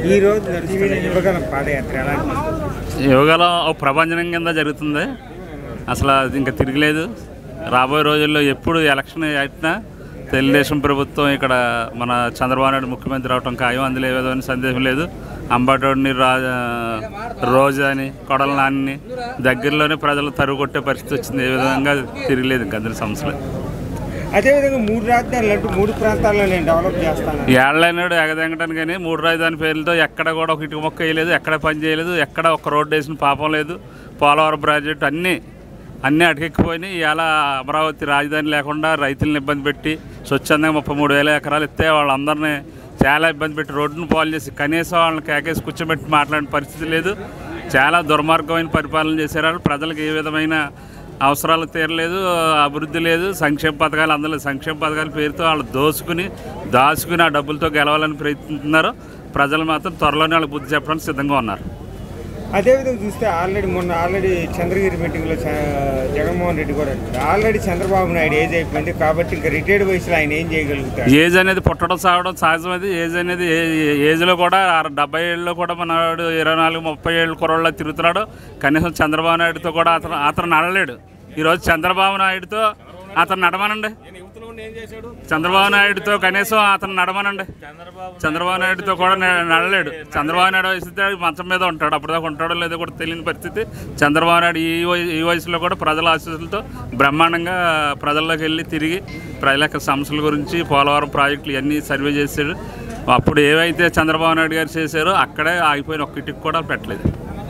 ఈ రోజు నడుస్తున్న యువగలం పాదయాత్ర ఎలా అనిపిస్తుంది యోగాలో ఒక ప్రభంజనం కింద జరుగుతుంది అసలు అది ఇంకా తిరగలేదు రాబోయే రోజుల్లో ఎప్పుడు ఎలక్షన్ అయినా తెలుగుదేశం ప్రభుత్వం ఇక్కడ మన చంద్రబాబు నాయుడు ముఖ్యమంత్రి అవటం ఖాయం అందులో ఏ విధమైన సందేహం లేదు అంబటోడిని రాజా రోజా అని కొడల నాన్ని దగ్గరలోనే ప్రజలు తరుగు కొట్టే పరిస్థితి వచ్చింది ఏ విధంగా తిరగలేదు ఇంకా అందులో సమస్య లేదు అదేవిధంగా మూడు రాజధానులు అంటూ మూడు ప్రాంతాల్లో నేను డెవలప్ చేస్తాను ఏళ్ళైనాడు ఎగదెంగటాను కానీ మూడు రాజధాని పేర్లతో ఎక్కడ కూడా ఒక ఇటుక మొక్క వేయలేదు ఎక్కడ పని చేయలేదు ఎక్కడ ఒక రోడ్డు వేసిన పాపం లేదు పోలవరం ప్రాజెక్టు అన్నీ అన్నీ అటకెక్కిపోయినాయి ఇవాళ అమరావతి రాజధాని లేకుండా రైతులను ఇబ్బంది పెట్టి స్వచ్ఛందంగా ముప్పై మూడు వేల ఎకరాలు ఇస్తే వాళ్ళందరినీ చాలా ఇబ్బంది పెట్టి రోడ్డును పాలు చేసి కనీసం వాళ్ళని కేకేసి కూర్చోబెట్టి మాట్లాడిన పరిస్థితి లేదు చాలా దుర్మార్గమైన పరిపాలన చేశారు వాళ్ళు ప్రజలకు ఏ విధమైన అవసరాలు తీరలేదు అభివృద్ధి లేదు సంక్షేమ పథకాలు అందలేదు సంక్షేమ పథకాల పేరుతో వాళ్ళు దోసుకుని దాచుకుని ఆ డబ్బులతో గెలవాలని ప్రయత్నిస్తున్నారు ప్రజలు మాత్రం త్వరలోనే వాళ్ళకి బుద్ధి చెప్పడానికి సిద్ధంగా ఉన్నారు అదేవిధంగా చూస్తే ఆల్రెడీ మొన్న ఆల్రెడీ చంద్రగిరి మీటింగ్లో చ- జగన్మోహన్ రెడ్డి కూడా అంటారు ఆల్రెడీ చంద్రబాబు నాయుడు ఏజ్ అయిపోయింది కాబట్టి ఇంకా రిటైర్డ్ వయసులో ఆయన ఏం చేయగలుగుతాడు ఏజ్ అనేది పుట్టడం సాగడం సహజం అది ఏజ్ అనేది ఏ- ఏజ్లో కూడా అర- డెబ్బై ఏళ్ళలో కూడా మనవాడు ఇరవై నాలుగు ముప్పై ఏళ్ళు కుర్రోళ్ళ తిరుగుతున్నాడు కనీసం చంద్రబాబు నాయుడుతో కూడా అతను అతను నడలేడు ఈరోజు చంద్రబాబు నాయుడుతో అతను నడమనండి చంద్రబాబు నాయుడుతో కనీసం అతను నడమనండి చంద్రబాబు నాయుడుతో కూడా న- నడలేడు చంద్రబాబు నాయుడు వయసుతో మంచం మీద ఉంటాడు అప్పటిదాకా ఉంటాడో లేదో కూడా తెలియని పరిస్థితి చంద్రబాబు నాయుడు ఈ వయ- ఈ వయసులో కూడా ప్రజల ఆశీస్సులతో బ్రహ్మాండంగా ప్రజల్లోకి వెళ్ళి తిరిగి ప్రజల యొక్క సమస్యల గురించి పోలవరం ప్రాజెక్టులు ఇవన్నీ సర్వే చేశాడు అప్పుడు ఏవైతే చంద్రబాబు నాయుడు గారు చేశారో అక్కడే ఆగిపోయిన ఒక్క ఇటుకు కూడా పెట్టలేదు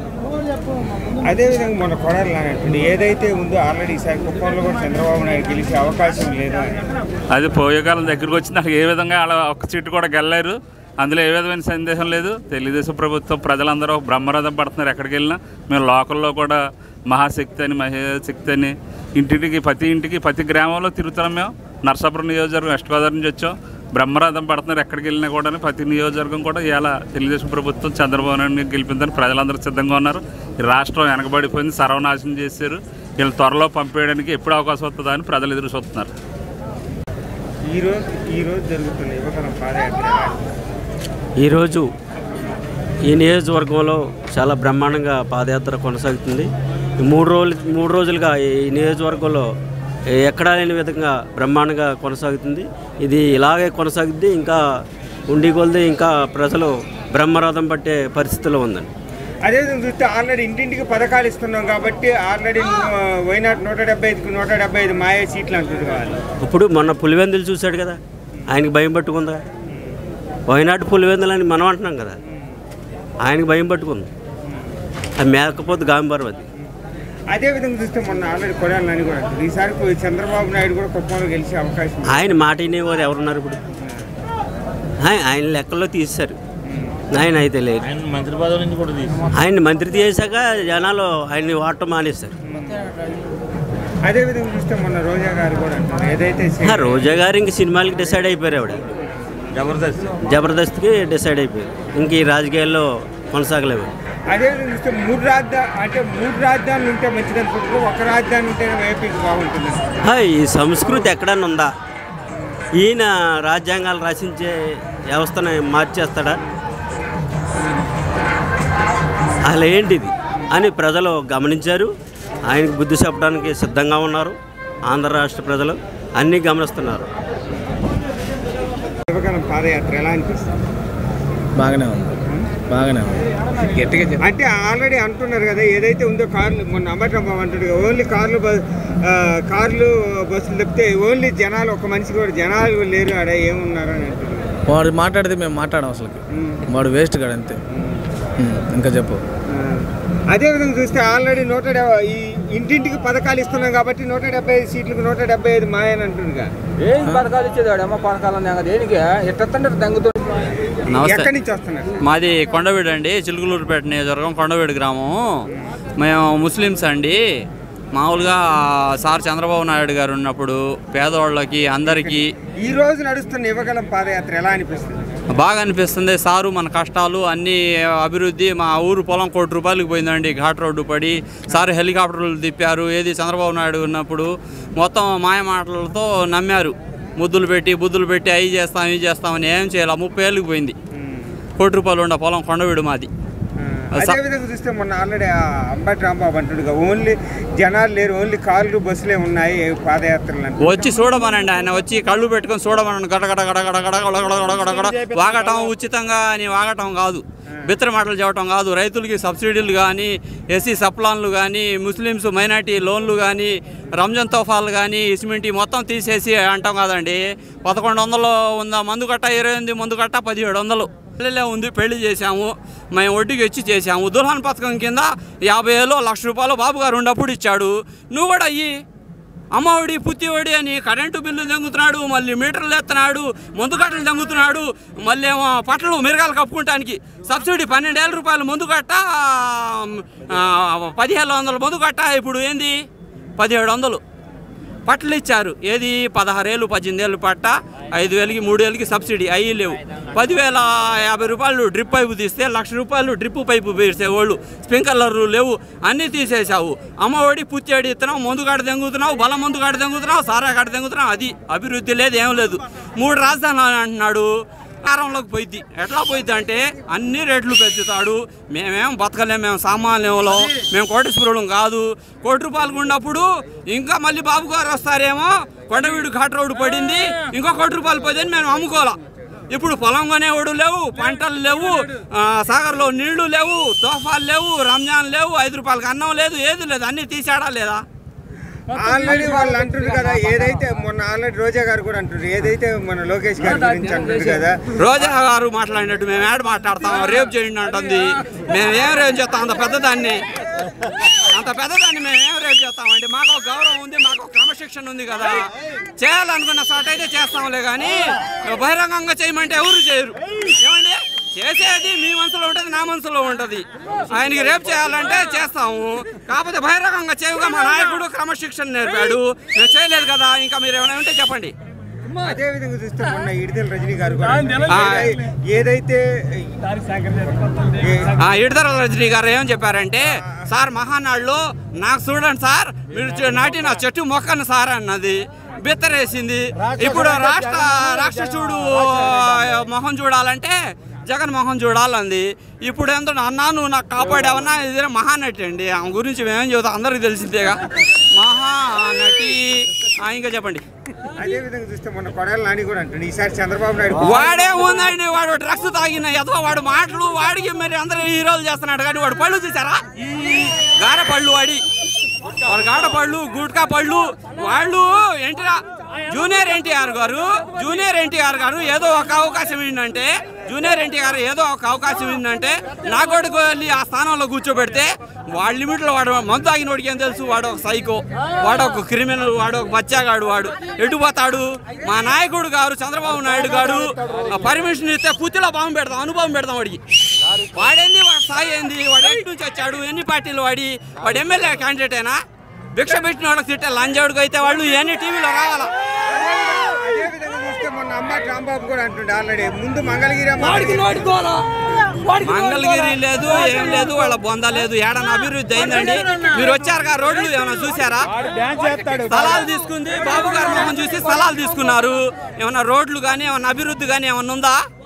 అదేవిధంగా మన కొడాలి నానంటుంది ఏదైతే ఉందో ఆల్రెడీ ఈసారి కుప్పంలో కూడా చంద్రబాబు నాయుడు గెలిచే అవకాశం లేదు అని అది పోయే కాలం దగ్గరికి వచ్చి నాకు ఏ విధంగా అలా ఒక్క సీటు కూడా గెలలేరు అందులో ఏ విధమైన సందేహం లేదు తెలుగుదేశం ప్రభుత్వం ప్రజలందరూ బ్రహ్మరథం పడుతున్నారు ఎక్కడికి వెళ్ళినా మేము లోకల్లో కూడా మహాశక్తి అని మహాశక్తి అని ఇంటింటికి ప్రతి ఇంటికి ప్రతి గ్రామంలో తిరుగుతున్నాం మేము నర్సాపురం నియోజకవర్గం వెస్ట్ గోదావరి నుంచి వచ్చాం బ్రహ్మరథం పడుతున్నారు ఎక్కడికి వెళ్ళినా కూడా ప్రతి నియోజకవర్గం కూడా ఇలా తెలుగుదేశం ప్రభుత్వం చంద్రబాబు నాయుడిని గెలిపిందని ప్రజలందరూ సిద్ధంగా ఉన్నారు ఈ రాష్ట్రం వెనకబడిపోయింది సర్వనాశనం చేశారు వీళ్ళు త్వరలో పంపేయడానికి ఎప్పుడు అవకాశం వస్తుందా అని ప్రజలు ఎదురు చూస్తున్నారు ఈ రోజు ఈ రోజు జరుగుతున్న యువకరం పాదయాత్ర ఎలా అనిపిస్తుంది? ఈరోజు ఈ నియోజకవర్గంలో చాలా బ్రహ్మాండంగా పాదయాత్ర కొనసాగుతుంది ఈ మూడు రోజులు మూడు రోజులుగా ఈ నియోజకవర్గంలో ఎక్కడా లేని విధంగా బ్రహ్మాండంగా కొనసాగుతుంది ఇది ఇలాగే కొనసాగుద్ది ఇంకా ఉండి కొలది ఇంకా ప్రజలు బ్రహ్మరథం పట్టే పరిస్థితిలో ఉందండి అదేవిధంగా చూస్తే ఆల్రెడీ ఇంటింటికి పథకాలు ఇస్తున్నాం కాబట్టి ఆల్రెడీ వైనాట్ నూట డెబ్బై ఐదుకి నూట డెబ్బై ఐదు మాయే సీట్లు అంటుంది కావాలి ఇప్పుడు మొన్న పులివెందులు చూశాడు కదా ఆయనకి భయం పట్టుకుందా వైనాడు పులివెందులు అని మనం అంటున్నాం కదా ఆయనకి భయం పట్టుకుంది అది మేకపోతే గాంబారం అది అదేవిధంగా చూస్తే మొన్న ఆల్రెడీ కొడాలి నాని కూడా అంటుంది ఈసారి కొ- చంద్రబాబు నాయుడు కూడా కుప్పంలో గెలిచే అవకాశం ఉంది. ఆయన మాట వినేవారు ఎవరున్నారు ఇప్పుడు ఆయన ఆయన లెక్కల్లో తీశారు ఆయన అయితే లేదు ఆయన మంత్రి పదవి నుంచి కూడా తీసి ఆయన్ని మంత్రి చేశాక జనాలు ఆయన్ని వాడటం మానేశారు అదేవిధంగా చూస్తే మొన్న రోజా గారు కూడా అంటారు ఏదైతే ఆ రోజా గారు ఇంక సినిమాలకి డిసైడ్ అయిపోయారు ఆవిడ జబర్దస్త్ జబర్దస్త్కి డిసైడ్ అయిపోయారు ఇంక ఈ రాజకీయాల్లో కొనసాగలేవు అదేవిధంగా చూస్తే మూడు రాజధాని అంటే మూడు రాజధానులు ఉంటే మంచిది అనుకుంటున్నారు ఒక రాజధాని ఉంటే ఏపీకి బాగుంటుంది ఆ, ఈ సంస్కృతి ఎక్కడన్నా ఉందా ఈయన రాజ్యాంగాలు రచించే వ్యవస్థను మార్చేస్తాడా అసలు ఏంటిది అని ప్రజలు గమనించారు ఆయనకు బుద్ధి చెప్పడానికి సిద్ధంగా ఉన్నారు ఆంధ్ర రాష్ట్ర ప్రజలు అన్నీ గమనిస్తున్నారు యువగలం పాదయాత్ర ఎలా అనిపిస్తుంది బాగానే ఉంది బాగానే ఉంది గట్టిగా చెప్పు. అంటే ఆల్రెడీ అంటున్నారు కదా ఏదైతే ఉందో కార్లు మొన్న అమర్రాంబాబు అంటాడు ఓన్లీ కార్లు బ- ఆ, కార్లు బస్సులు తప్పితే ఓన్లీ జనాలు ఒక మనిషి కూడా జనాలు లేరు ఆడ ఏమున్నారు అని అంటున్నారు వాడు మాట్లాడితే మేము మాట్లాడాం అసలుకి వాడు వేస్ట్ కాడు అంతే ఉమ్, ఇంకా చెప్పు ఆ, అదేవిధంగా చూస్తే ఆల్రెడీ నూట డెబ్బై ఈ ఇంటింటికి పథకాలు ఇస్తున్నాం కాబట్టి నూట డెబ్బై ఐదు సీట్లకు నూట డెబ్బై ఐదు మాయని అంటుందిగా ఏం పథకాలు ఇచ్చేది వాడు అమ్మ పథకాలు ఉన్నాయి కదా దేనికి ఎట్టంటే దంగుతూ ఎక్కడి నుంచి వస్తున్నారు మాది కొండవీడు అండి చిలుకలూరుపేట నియోజకవర్గం కొండవీడు గ్రామం మేము ముస్లిమ్స్ అండి మామూలుగా సార్ చంద్రబాబు నాయుడు గారు ఉన్నప్పుడు పేదవాళ్ళకి అందరికీ ఈ రోజు నడుస్తున్న యువగలం పాదయాత్ర ఎలా అనిపిస్తుంది బాగా అనిపిస్తుంది సారు మన కష్టాలు అన్ని అభివృద్ధి మా ఊరు పొలం కోటి రూపాయలకి పోయిందండి ఘాట్ రోడ్డు పడి సార్ హెలికాప్టర్లు తిప్పారు ఏది చంద్రబాబు నాయుడు ఉన్నప్పుడు మొత్తం మాయ మాటలతో నమ్మారు ముద్దులు పెట్టి బుద్ధులు పెట్టి అవి చేస్తాం ఇవి చేస్తామని ఏం చేయాలి ముప్పై ఏళ్ళకి పోయింది కోటి రూపాయలు ఉండే పొలం కొండవీడు మాది అదే విధంగా చూస్తే మొన్న ఆల్రెడీ అంబటి రాంబాబు అంటుడుగా ఓన్లీ జనాలు లేరు ఓన్లీ కార్లు బస్సులే ఉన్నాయి పాదయాత్రలు అంటే వచ్చి చూడమనండి ఆయన వచ్చి కళ్ళు పెట్టుకొని చూడమనండి గడ గడ గడ గడ గడ గడ గడ గడ గడ గడ వాగటం ఉచితంగా అని వాగటం కాదు బిత్తర మాటలు చెప్పటం కాదు రైతులకి సబ్సిడీలు కానీ ఎస్సీ సప్లాన్లు కానీ ముస్లిమ్స్ మైనార్టీ లోన్లు కానీ రంజాన్ తోఫాలు కానీ ఇస్మింటి మొత్తం తీసేసి అంటాం కాదండి పదకొండు వందలు ఉందా మందు కట్ట ఇరవై ఎనిమిది మందు కట్ట పదిహేడు వందలు పెళ్ళిలో ఉంది పెళ్లి చేశాము మేము వడ్డీకి ఇచ్చి చేశాము దుల్హన్ పథకం కింద యాభై వేలు లక్ష రూపాయలు బాబు గారు ఉన్నప్పుడు ఇచ్చాడు నువ్వు కూడా అయ్యి అమ్మఒడి పుత్తిఒడి అని కరెంటు బిల్లు దెంగుతున్నాడు మళ్ళీ మీటర్లు ఎత్తున్నాడు మందు కట్టలు దెంగుతున్నాడు మళ్ళీ ఏమో పట్టలు మిరగాలు కప్పుకుంటానికి సబ్సిడీ పన్నెండేళ్ళ రూపాయలు మందు కట్ట ఆ, పదిహేను వందల మందు కట్ట ఇప్పుడు ఏంది పదిహేడు వందలు పట్టలు ఇచ్చారు ఏది పదహారేళ్ళు పద్దెనిమిది ఏళ్ళు పట్ట ఐదు వేలకి మూడు వేలకి సబ్సిడీ అయ్యి లేవు పదివేల యాభై రూపాయలు డ్రిప్ పైపు తీస్తే లక్ష రూపాయలు డ్రిప్ పైపు వేసే వాళ్ళు స్ప్రింక్లర్లు లేవు అన్నీ తీసేసావు అమ్మఒడి పుత్తేడి ఇస్తున్నావు మందు కాడ తెంగుతున్నావు బలం మందు కాడ తెంగుతున్నావు సారా కాడ తెంగుతున్నావు అది అభివృద్ధి లేదు ఏం లేదు మూడు రాజధానులు అంటున్నాడు కారంలోకి పోయిద్ది ఎట్లా పోయిద్ది అంటే అన్ని రేట్లు పెంచుతాడు మేమేం బతకలేం మేము సామాన్యంలో మేము కోటేశ్వరులం కాదు కోటి రూపాయలు ఉన్నప్పుడు ఇంకా మళ్ళీ బాబు గారు వస్తారేమో కొండవీడు ఘాట్ రోడ్డు పడింది ఇంకో కోటి రూపాయలు పోయిందని మేము అమ్ముకోవాలా ఇప్పుడు పొలం కొనేవాడు లేవు పంటలు లేవు ఆ, సాగర్లో నీళ్లు లేవు తోఫాలు లేవు రంజాన్ లేవు ఐదు రూపాయలకి అన్నం లేదు ఏది లేదు అన్నీ తీసాడా లేదా ఆల్రెడీ వాళ్ళు అంటున్నారు కదా ఏదైతే మొన్న ఆల్రెడీ రోజా గారు కూడా అంటున్నారు ఏదైతే మన లోకేష్ గారి గురించి అంటున్నారు కదా రోజా గారు మాట్లాడినట్టు మేము ఏడ మాట్లాడతాం రేపు చేయండి అంటుంది మేము ఏం రేపు చేస్తాం అంత పెద్దదాన్ని అంత పెద్దదాన్ని మేము ఏం రేపు చేస్తామండి మాకు ఒక గౌరవం ఉంది మాకు ఒక క్రమశిక్షణ ఉంది కదా చేయాలనుకున్న చోట అయితే చేస్తాంలే కానీ బహిరంగంగా చేయమంటే ఎవరు చేయరు ఏమండి చేసేది మీ మనసులో ఉంటుంది నా మనసులో ఉంటుంది ఆయనకి రేపు చేయాలంటే చేస్తాము కాకపోతే బహిరంగంగా చేయగా మా నాయకుడు క్రమశిక్షణ నేర్పాడు నేను చేయలేదు కదా ఇంకా మీరు ఏమైనా ఉంటే చెప్పండి అదే విధంగా చూస్తే మొన్న ఇడిదల రజనీ గారు కూడా ఆ. ఏదైతే ఏ- ఆ ఇడదల రజనీ గారు ఏం చెప్పారంటే సార్ మహానాడులో నాకు చూడండి సార్ మీరు చె- నాటిన చెట్టు మొక్కను సార్ అన్నది బిత్తరేసింది ఇప్పుడు రాష్ట్ర రాక్షసుడు ఆ, మొహం చూడాలంటే జగన్ మొహం చూడాలంది ఇప్పుడు ఎంత అన్నా నువ్వు నాకు కాపాడావన్నా ఇది మహానటి అండి ఆమె గురించి మేమేం చెబుతాం అందరికీ తెలిసిందేగా మహానటి ఆ, ఇంకా చెప్పండి అదే విధంగా చూస్తే మొన్న కొడాలి నాని కూడా అంటుంది ఈసారి చంద్రబాబు నాయుడు వాడే ఉందండి వాడు డ్రగ్స్ తాగిన ఎదో వాడు మాటలు వాడికి మరి అందరూ హీరోలు చేస్తున్నాడు కానీ వాడు పళ్ళు చూసారా గార పళ్ళు వాడి వాడు గాడ పళ్ళు గుట్కా పళ్ళు వాళ్ళు ఏంటిరా జూనియర్ ఎన్టీఆర్ గారు జూనియర్ ఎన్టీఆర్ గారు ఏదో ఒక అవకాశం ఏంటంటే జూనియర్ ఎన్టీఆర్ ఏదో ఒక అవకాశం ఏంటంటే నా కొడుకు వెళ్ళి ఆ స్థానంలో కూర్చోబెడితే వాడి లిమిట్లో వాడు మందు తాగిన వాడికి ఏం తెలుసు వాడు ఒక సైకో వాడు ఒక క్రిమినల్ వాడు ఒక బచ్చాగాడు వాడు ఎటు పోతాడు మా నాయకుడు గారు చంద్రబాబు నాయుడు గారు పర్మిషన్ ఇస్తే పుత్తిలో బాంబు పెడతాం అనుభవం పెడతాం వాడికి వాడేంది వాడు స్థాయి ఏంది వాడు ఎటు నుంచి వచ్చాడు ఎన్ని పార్టీలు వాడి వాడు ఎమ్మెల్యే క్యాండిడేటేనా భిక్ష పెట్టిన వాళ్ళకి తిట్టే లంజాడుకు అయితే వాళ్ళు ఎన్ని టీవీలో రావాలా అదే విధంగా చూస్తే మొన్న అమ్మటి రాంబాబు కూడా అంటుండే ఆల్రెడీ ముందు మంగళగిరి అమ్మ మంగళగిరి లేదు ఏం లేదు వాళ్ళ బొంద లేదు ఏడన్నా అభివృద్ధి అయిందండి మీరు వచ్చారుగా రోడ్లు ఏమైనా చూసారా స్థలాలు తీసుకుంది బాబు గారు మొహం చూసి స్థలాలు తీసుకున్నారు ఏమైనా రోడ్లు కానీ ఏమైనా అభివృద్ధి కానీ ఏమైనా ఉందా